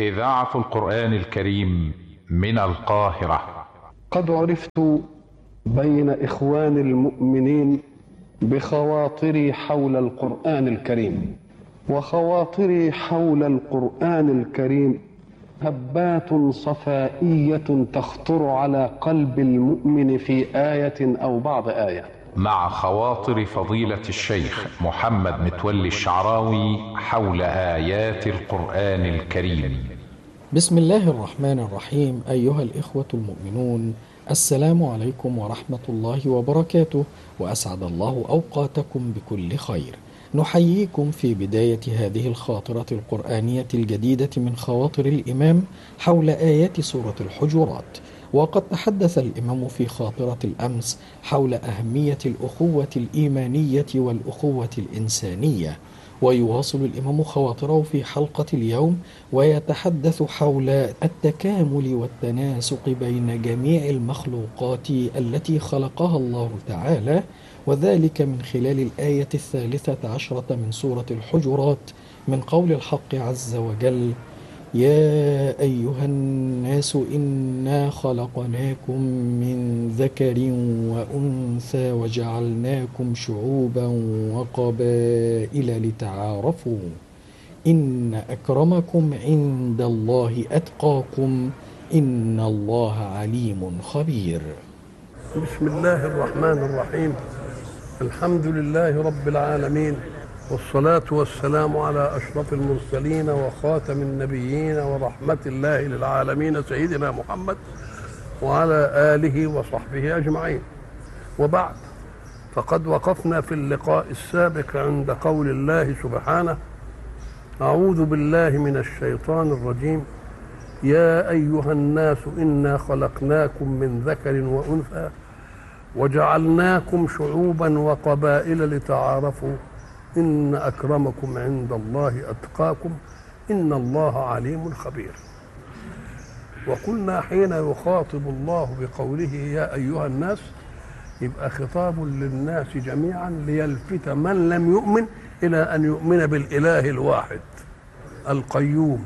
إذاعة القرآن الكريم من القاهرة قد عرفت بين إخوان المؤمنين بخواطري حول القرآن الكريم وخواطري حول القرآن الكريم هبات صفائية تخطر على قلب المؤمن في آية أو بعض آية مع خواطر فضيلة الشيخ محمد متولي الشعراوي حول آيات القرآن الكريم بسم الله الرحمن الرحيم أيها الإخوة المؤمنون السلام عليكم ورحمة الله وبركاته وأسعد الله أوقاتكم بكل خير نحييكم في بداية هذه الخاطرة القرآنية الجديدة من خواطر الإمام حول آيات سورة الحجرات وقد تحدث الإمام في خاطرة الأمس حول أهمية الأخوة الإيمانية والأخوة الإنسانية ويواصل الإمام خواطره في حلقة اليوم ويتحدث حول التكامل والتناسق بين جميع المخلوقات التي خلقها الله تعالى وذلك من خلال الآية الثالثة عشرة من سورة الحجرات من قول الحق عز وجل يا أيها الناس إنا خلقناكم من ذكر وأنثى وجعلناكم شعوبا وقبائل لتعارفوا إن أكرمكم عند الله أتقاكم إن الله عليم خبير بسم الله الرحمن الرحيم الحمد لله رب العالمين والصلاة والسلام على أشرف المرسلين وخاتم النبيين ورحمة الله للعالمين سيدنا محمد وعلى آله وصحبه أجمعين وبعد فقد وقفنا في اللقاء السابق عند قول الله سبحانه أعوذ بالله من الشيطان الرجيم يا أيها الناس إنا خلقناكم من ذكر وأنثى وجعلناكم شعوبا وقبائل لتعارفوا إن أكرمكم عند الله أتقاكم إن الله عليم خبير وقلنا حين يخاطب الله بقوله يا أيها الناس يبقى خطاب للناس جميعا ليلفت من لم يؤمن إلى أن يؤمن بالإله الواحد القيوم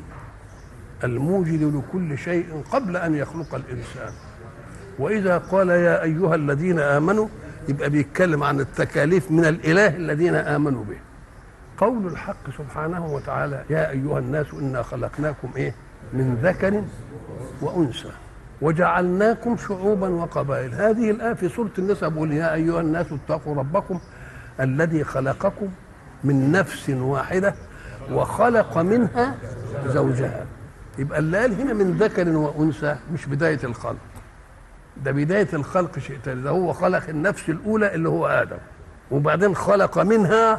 الموجد لكل شيء قبل أن يخلق الإنسان وإذا قال يا أيها الذين آمنوا يبقى بيتكلم عن التكاليف من الاله الذين امنوا به قول الحق سبحانه وتعالى يا ايها الناس انا خلقناكم ايه من ذكر وانثى وجعلناكم شعوبا وقبائل هذه الايه في سوره النساء بيقول يا ايها الناس اتقوا ربكم الذي خلقكم من نفس واحده وخلق منها زوجها يبقى اللي قال هنا من ذكر وانثى مش بدايه الخلق ده بداية الخلق شيء تاني ده هو خلق النفس الأولى اللي هو آدم وبعدين خلق منها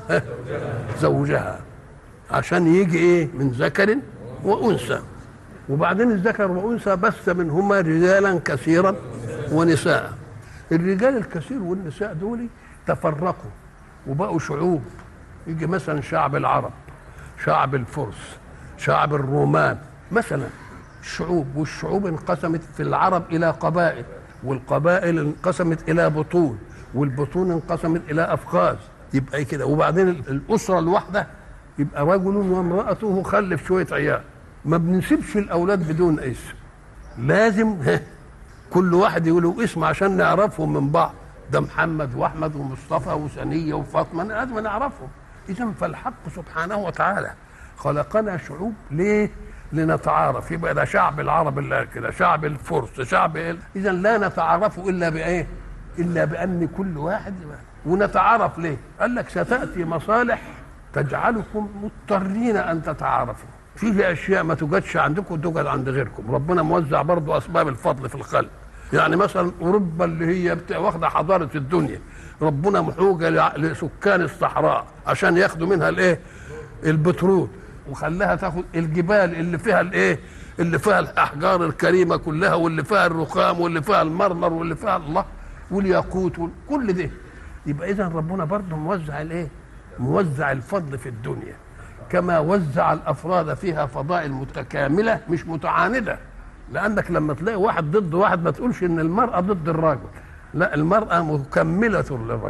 زوجها عشان يجي إيه من ذكر وأنثى وبعدين الذكر وأنثى بث منهما رجالا كثيرا ونساء الرجال الكثير والنساء دول تفرقوا وبقوا شعوب يجي مثلا شعب العرب شعب الفرس شعب الرومان مثلا الشعوب والشعوب انقسمت في العرب الى قبائل والقبائل انقسمت الى بطون والبطون انقسمت الى افخاذ يبقى كده وبعدين الاسره الواحده يبقى رجل وامراته خلف شويه عيال ما بنسيبش الاولاد بدون اسم لازم كل واحد يقول له اسم عشان نعرفهم من بعض ده محمد واحمد ومصطفى وسنيه وفاطمه لازم نعرفهم اذا فالحق سبحانه وتعالى خلقنا شعوب ليه لنتعارف يبقى ده شعب العرب اللي كده شعب الفرس شعب إيه؟ اذا لا نتعارف الا بايه الا بان كل واحد ونتعارف ليه قال لك ستاتي مصالح تجعلكم مضطرين ان تتعارفوا فيه اشياء ما توجدش عندكم توجد عند غيركم ربنا موزع برضو اسباب الفضل في الخلق يعني مثلا اوروبا اللي هي واخده حضاره الدنيا ربنا محوجه لسكان الصحراء عشان ياخدوا منها الايه البترول وخلاها تاخد الجبال اللي فيها الايه اللي فيها الاحجار الكريمه كلها واللي فيها الرخام واللي فيها المرمر واللي فيها الله والياقوت كل ده يبقى اذا ربنا برضه موزع الايه موزع الفضل في الدنيا كما وزع الافراد فيها فضائل متكامله مش متعانده لانك لما تلاقي واحد ضد واحد ما تقولش ان المراه ضد الرجل لا المراه مكمله للرجل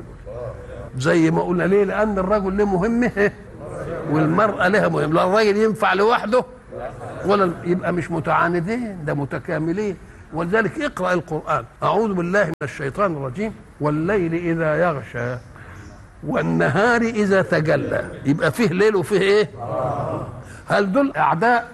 زي ما قلنا ليه لان الرجل له مهمه والمرأة لها مهم لا الراجل ينفع لوحده ولا يبقى مش متعاندين ده متكاملين ولذلك اقرا القران اعوذ بالله من الشيطان الرجيم والليل اذا يغشى والنهار اذا تجلى يبقى فيه ليل وفيه ايه هل دول اعداء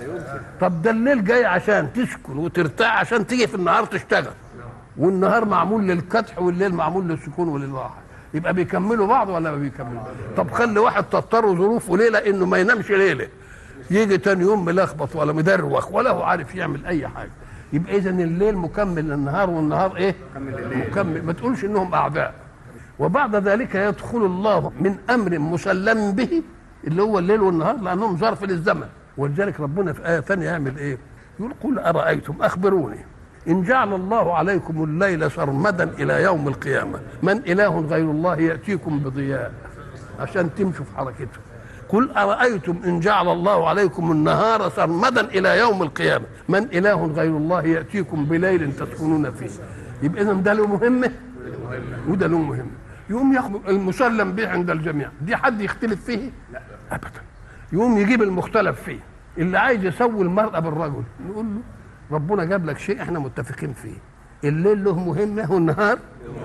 طب ده الليل جاي عشان تسكن وترتاح عشان تيجي في النهار تشتغل والنهار معمول للكدح والليل معمول للسكون وللراحه يبقى بيكملوا بعض ولا ما بيكملوا طب خلي واحد تضطر ظروفه ليله انه ما ينامش ليله يجي تاني يوم ملخبط ولا مدروخ ولا هو عارف يعمل اي حاجه يبقى اذا الليل مكمل للنهار والنهار ايه مكمل ما تقولش انهم اعداء وبعد ذلك يدخل الله من امر مسلم به اللي هو الليل والنهار لانهم ظرف للزمن ولذلك ربنا في ايه ثانيه يعمل ايه يقول قل ارايتم اخبروني ان جعل الله عليكم الليل سرمدا الى يوم القيامه من اله غير الله ياتيكم بضياء عشان تمشوا في حركته قل ارايتم ان جعل الله عليكم النهار سرمدا الى يوم القيامه من اله غير الله ياتيكم بليل تسكنون فيه يبقى اذا ده له مهمه وده له مهمه يقوم ياخذ المسلم به عند الجميع دي حد يختلف فيه لا ابدا يقوم يجيب المختلف فيه اللي عايز يسوي المرأة بالرجل نقول له ربنا جاب لك شيء احنا متفقين فيه الليل له مهمة والنهار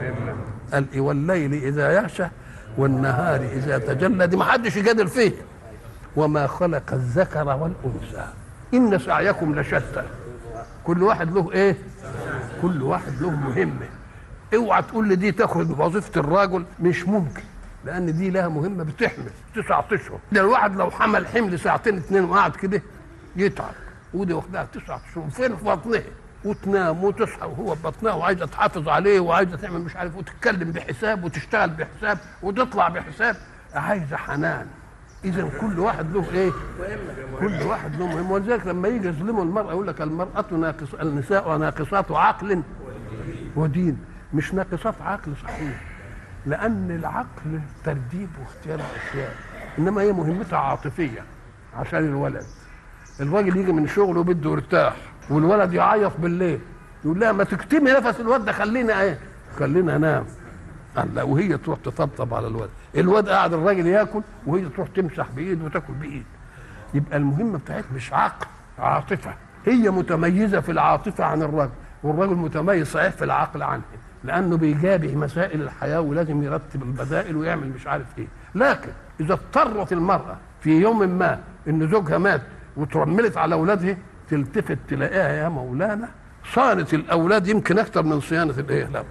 قال إيه والليل إذا يغشى والنهار إذا تجلى دي ما حدش يجادل فيه وما خلق الذكر والأنثى إن سعيكم لشتى كل واحد له إيه كل واحد له مهمة اوعى تقول لي دي تاخد وظيفة الراجل مش ممكن لان دي لها مهمه بتحمل تسعة اشهر ده الواحد لو حمل حمل ساعتين اتنين وقعد كده يتعب ودي واخدها تسعة اشهر فين في بطنها وتنام وتصحى وهو في بطنها وعايزه تحافظ عليه وعايزه تعمل مش عارف وتتكلم بحساب وتشتغل بحساب وتطلع بحساب عايزه حنان اذا كل واحد له ايه كل واحد له مهم ولذلك لما يجي يظلموا المراه يقول لك المراه ناقص النساء ناقصات عقل ودين مش ناقصات عقل صحيح لان العقل ترتيب واختيار الاشياء انما هي مهمتها عاطفيه عشان الولد الراجل يجي من شغله بده يرتاح والولد يعيط بالليل يقول لها ما تكتمي نفس الواد ده خلينا ايه خلينا انام قال لا وهي تروح تطبطب على الواد الواد قاعد الراجل ياكل وهي تروح تمسح بايد وتاكل بايد يبقى المهمه بتاعتها مش عقل عاطفه هي متميزه في العاطفه عن الرجل والرجل متميز صحيح في العقل عنه لانه بيجابه مسائل الحياه ولازم يرتب البدائل ويعمل مش عارف ايه لكن اذا اضطرت المراه في يوم ما ان زوجها مات وترملت على اولادها تلتفت تلاقيها يا مولانا صانت الاولاد يمكن اكثر من صيانه الايه لا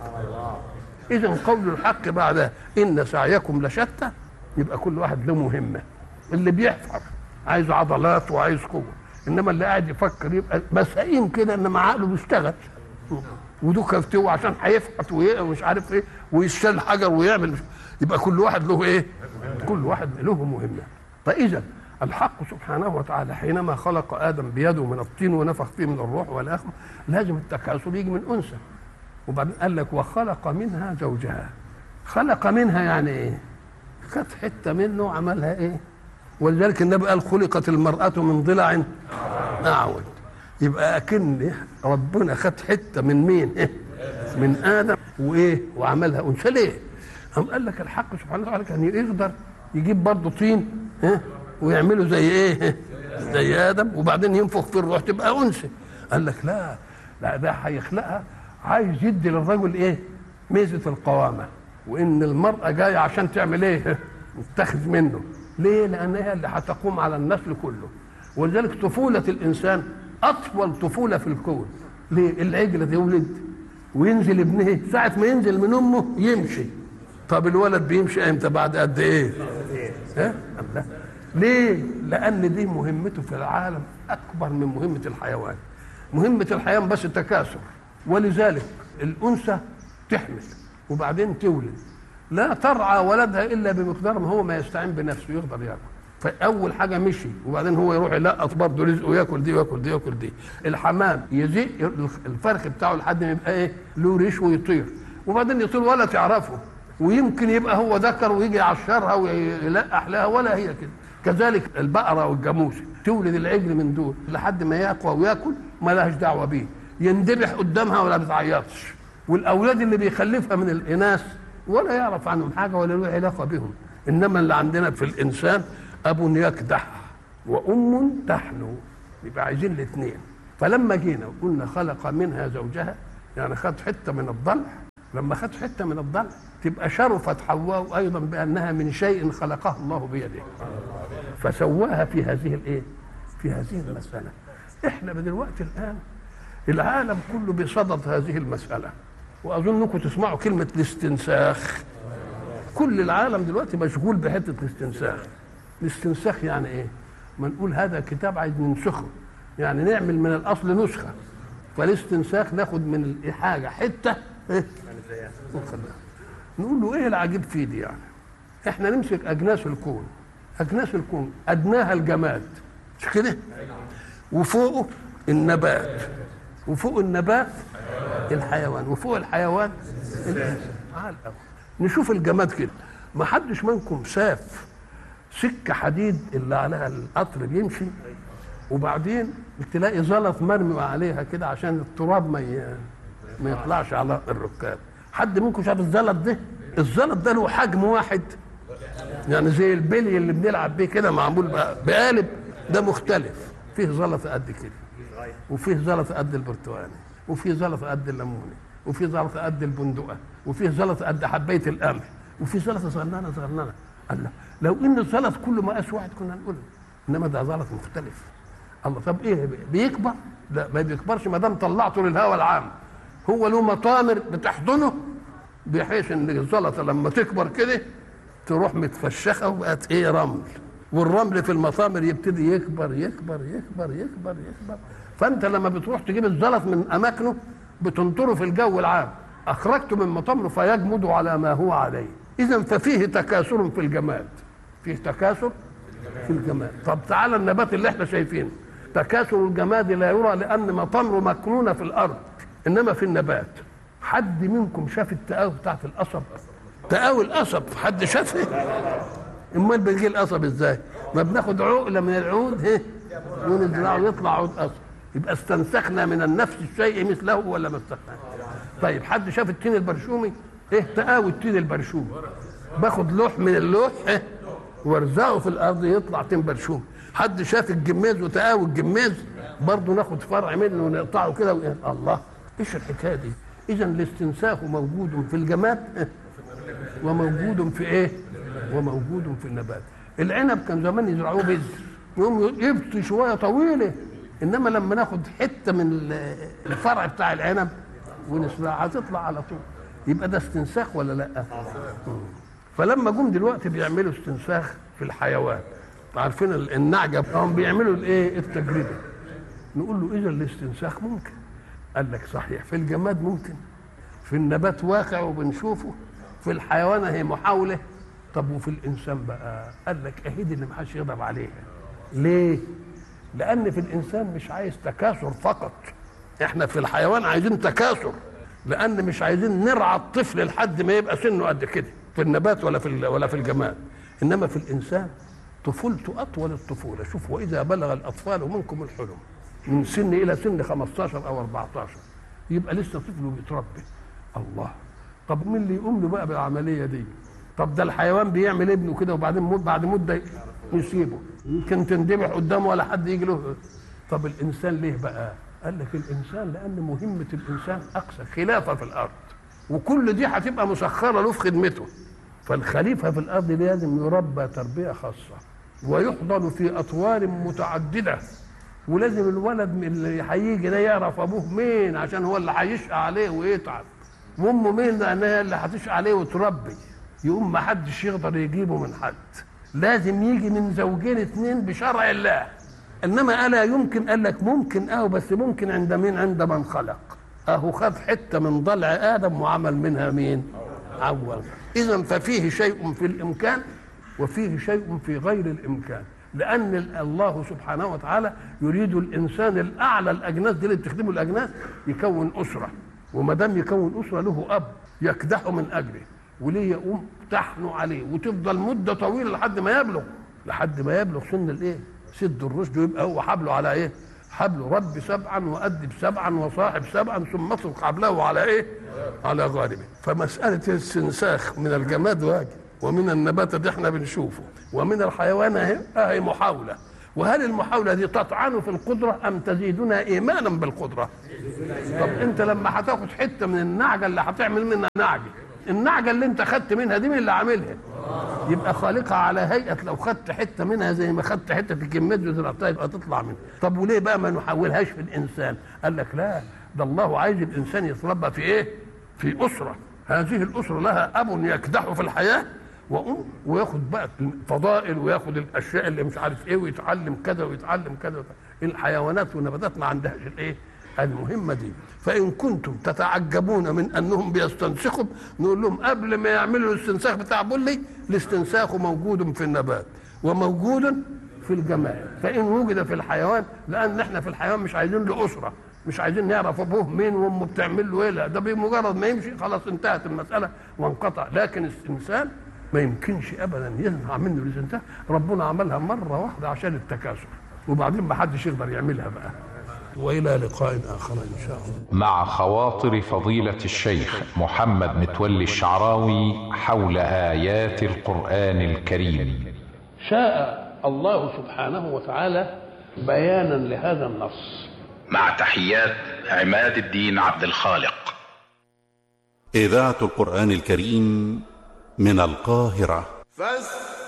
اذا قول الحق بعد ان سعيكم لشتى يبقى كل واحد له مهمه اللي بيحفر عايز عضلات وعايز قوه انما اللي قاعد يفكر يبقى مسائين كده انما عقله بيشتغل ودوك افتوى عشان هيفحت ومش عارف ايه ويشتل حجر ويعمل يبقى كل واحد له ايه؟ كل واحد له مهمه فاذا الحق سبحانه وتعالى حينما خلق ادم بيده من الطين ونفخ فيه من الروح والاخر لازم التكاثر يجي من انثى وبعدين قال لك وخلق منها زوجها خلق منها يعني ايه؟ خد حته منه وعملها ايه؟ ولذلك النبي قال خلقت المرأة من ضلع أعوج يبقى أكن ربنا خد حتة من مين؟ إيه؟ من آدم وإيه؟ وعملها أنثى ليه؟ قام قال لك الحق سبحانه وتعالى كان يقدر يجيب برضه طين إيه؟ ويعمله زي إيه؟ زي آدم وبعدين ينفخ في الروح تبقى أنثى قال لك لا لا ده هيخلقها عايز يدي للرجل إيه؟ ميزة القوامة وإن المرأة جاية عشان تعمل إيه؟ تتخذ منه ليه؟ لأن هي اللي هتقوم على النسل كله ولذلك طفولة الإنسان أطول طفولة في الكون ليه؟ العجلة دي يولد وينزل ابنه ساعة ما ينزل من أمه يمشي طب الولد بيمشي امتى بعد قد ايه؟ ها؟ لا. ليه؟ لأن دي مهمته في العالم أكبر من مهمة الحيوان مهمة الحيوان بس التكاثر ولذلك الأنثى تحمل وبعدين تولد لا ترعى ولدها الا بمقدار ما هو ما يستعين بنفسه يقدر ياكل فاول حاجه مشي وبعدين هو يروح يلقط برضه رزقه ياكل دي وياكل دي وياكل دي الحمام يزيق الفرخ بتاعه لحد ما يبقى ايه له ريش ويطير وبعدين يطير ولا تعرفه ويمكن يبقى هو ذكر ويجي يعشرها ويلقح لها ولا هي كده كذلك البقره والجاموس تولد العجل من دول لحد ما يقوى وياكل ما لهاش دعوه بيه يندبح قدامها ولا بتعيطش والاولاد اللي بيخلفها من الاناث ولا يعرف عنهم حاجه ولا له علاقه بهم انما اللي عندنا في الانسان اب يكدح وام تحنو يبقى عايزين الاثنين فلما جينا وقلنا خلق منها زوجها يعني خد حته من الضلع لما خد حته من الضلع تبقى شرفت حواء ايضا بانها من شيء خلقه الله بيده فسواها في هذه الايه في هذه المساله احنا دلوقتي الان العالم كله بصدد هذه المساله واظنكم تسمعوا كلمه الاستنساخ كل العالم دلوقتي مشغول بحته الاستنساخ الاستنساخ يعني ايه ما نقول هذا كتاب عايز ننسخه يعني نعمل من الاصل نسخه فالاستنساخ ناخد من حاجه حته ايه ونخليها نقول له ايه العجيب فيه دي يعني احنا نمسك اجناس الكون اجناس الكون ادناها الجماد مش كده وفوقه النبات وفوق النبات الحيوان وفوق الحيوان الانسان على الأول. نشوف الجماد كده ما حدش منكم ساف سكه حديد اللي عليها القطر بيمشي وبعدين تلاقي زلط مرمي عليها كده عشان التراب ما ي... ما يطلعش على الركاب حد منكم شاف الزلط ده الزلط ده له حجم واحد يعني زي البلي اللي بنلعب بيه كده معمول بقالب ده مختلف فيه زلط قد كده وفيه زلط قد البرتقاني وفيه زلط قد الليموني وفيه زلط قد البندقه وفيه زلط قد حبايه القمح وفيه زلط صغننه صغننه الله لو ان الزلط كله مقاس واحد كنا نقول انما ده زلط مختلف الله طب ايه بيكبر؟ لا ما بيكبرش ما دام طلعته للهواء العام هو له مطامر بتحضنه بحيث ان الزلطه لما تكبر كده تروح متفشخه وبقت ايه رمل والرمل في المطامر يبتدي يكبر يكبر يكبر يكبر يكبر فانت لما بتروح تجيب الزلط من اماكنه بتنطره في الجو العام اخرجته من مطامره فيجمد على ما هو عليه اذا ففيه تكاثر في الجماد فيه تكاثر في الجماد طب تعالى النبات اللي احنا شايفينه تكاثر الجماد لا يرى لان مطامره مكنونه في الارض انما في النبات حد منكم شاف التقاوي بتاعت القصب تقاوي القصب حد شافها امال بنجي القصب ازاي ما بناخد عقله من العود هه ونزرعه يطلع عود قصب يبقى استنسخنا من النفس الشيء مثله ولا ما استنسخنا طيب حد شاف التين البرشومي ايه تقاوي التين البرشومي باخد لوح من اللوح إيه؟ وارزعه في الارض يطلع تين برشومي حد شاف الجماز وتقاوي الجماز برضه ناخد فرع منه ونقطعه كده وإيه؟ الله ايش الحكايه دي اذا الاستنساخ موجود في الجماد وموجود في ايه وموجود في النبات العنب كان زمان يزرعوه بذر يوم يبطي شويه طويله انما لما ناخد حته من الفرع بتاع العنب ونسرعها تطلع على طول يبقى ده استنساخ ولا لا فلما جم دلوقتي بيعملوا استنساخ في الحيوان عارفين النعجه هم بيعملوا الايه التجربه نقول له اذا الاستنساخ ممكن قال لك صحيح في الجماد ممكن في النبات واقع وبنشوفه في الحيوان هي محاوله طب وفي الانسان بقى قال لك اهدي اللي محدش يغضب عليها ليه لان في الانسان مش عايز تكاثر فقط احنا في الحيوان عايزين تكاثر لان مش عايزين نرعى الطفل لحد ما يبقى سنه قد كده في النبات ولا في ولا في الجماد انما في الانسان طفولته اطول الطفوله شوف واذا بلغ الاطفال منكم الحلم من سن الى سن 15 او 14 يبقى لسه طفل وبيتربي الله طب مين اللي يقوم له بقى بالعمليه دي طب ده الحيوان بيعمل ابنه كده وبعدين مد بعد مده يسيبه يمكن تندبح قدامه ولا حد يجي له طب الانسان ليه بقى قال لك الانسان لان مهمه الانسان اقصى خلافه في الارض وكل دي هتبقى مسخره له في خدمته فالخليفه في الارض لازم يربى تربيه خاصه ويحضن في اطوار متعدده ولازم الولد من اللي هيجي ده يعرف ابوه مين عشان هو اللي هيشقى عليه ويتعب وامه مين لان هي اللي هتشقى عليه وتربي يقوم ما حدش يقدر يجيبه من حد لازم يجي من زوجين اثنين بشرع الله انما الا يمكن قال لك ممكن اه بس ممكن عند مين عند من خلق اهو خد حته من ضلع ادم وعمل منها مين اول اذا ففيه شيء في الامكان وفيه شيء في غير الامكان لان الله سبحانه وتعالى يريد الانسان الاعلى الاجناس دي اللي بتخدمه الاجناس يكون اسره وما دام يكون اسره له اب يكدحه من اجله وليه يقوم تحنوا عليه وتفضل مده طويله لحد ما يبلغ لحد ما يبلغ سن الايه؟ سد الرشد ويبقى هو حبله على ايه؟ حبله رب سبعا وأدب سبعا وصاحب سبعا ثم اطلق حبله على ايه؟ على غاربه فمسألة الاستنساخ من الجماد واجب ومن النبات اللي احنا بنشوفه ومن الحيوان اهي اهي محاولة وهل المحاولة دي تطعن في القدرة أم تزيدنا إيمانا بالقدرة طب أنت لما هتاخد حتة من النعجة اللي هتعمل منها نعجة النعجة اللي أنت خدت منها دي مين اللي عاملها يبقى خالقها على هيئة لو خدت حتة منها زي ما خدت حتة الكمية وزرعتها يبقى تطلع منها طب وليه بقى ما نحولهاش في الإنسان قال لك لا ده الله عايز الإنسان يتربى في إيه في أسرة هذه الأسرة لها أب يكدح في الحياة وأم وياخد بقى الفضائل وياخد الأشياء اللي مش عارف إيه ويتعلم كذا ويتعلم كذا الحيوانات والنباتات ما عندهاش الإيه المهمة دي فإن كنتم تتعجبون من أنهم بيستنسخوا نقول لهم قبل ما يعملوا الاستنساخ بتاع بولي الاستنساخ موجود في النبات وموجود في الجمال فإن وجد في الحيوان لأن احنا في الحيوان مش عايزين له أسرة مش عايزين نعرف ابوه مين وامه بتعمل له ايه لا ده بمجرد ما يمشي خلاص انتهت المساله وانقطع لكن الانسان ما يمكنش ابدا يصنع منه الاستنتاج ربنا عملها مره واحده عشان التكاثر وبعدين ما حدش يقدر يعملها بقى والى لقاء اخر ان شاء الله مع خواطر فضيلة الشيخ محمد متولي الشعراوي حول آيات القرآن الكريم شاء الله سبحانه وتعالى بيانا لهذا النص مع تحيات عماد الدين عبد الخالق إذاعة القرآن الكريم من القاهرة فاستمعوا